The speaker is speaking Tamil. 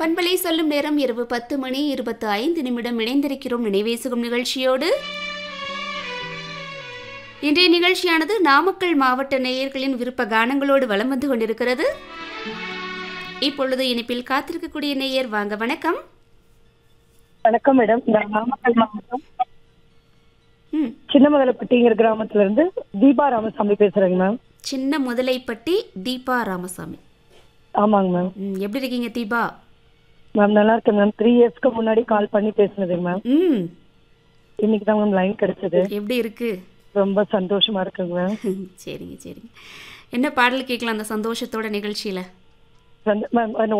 பண்பலை சொல்லும் நேரம் இரவு பத்து மணி இருபத்து ஐந்து நிமிடம் இணைந்திருக்கிறோம் நினைவேசுகும் நிகழ்ச்சியோடு இன்றைய நிகழ்ச்சியானது நாமக்கல் மாவட்ட நேயர்களின் விருப்ப கானங்களோடு வலம் வந்து கொண்டிருக்கிறது இப்பொழுது இனிப்பில் காத்திருக்கக்கூடிய நேயர் வாங்க வணக்கம் வணக்கம் மேடம் நான் நாமக்கல் மாவட்டம் ம் சின்னமதலப்பட்டிங்கிற கிராமத்துல இருந்து தீபா ராமசாமி பேசுறேங்க மேம் சின்ன முதலைப்பட்டி தீபா ராமசாமி ஆமாங்க மேம் ம், எப்படி இருக்கீங்க தீபா மேம் நல்லா இருக்கேன் மேம் த்ரீ இயர்ஸ்க்கு முன்னாடி கால் பண்ணி பேசுனதுங்க மேம் ம் இன்னைக்கு தான் மேம் லைன் கிடைச்சது எப்படி இருக்கு ரொம்ப சந்தோஷமா இருக்குங்க மேம் சரிங்க சரிங்க என்ன பாடல் கேட்கலாம் அந்த சந்தோஷத்தோட நிகழ்ச்சியில வந்து- மேம்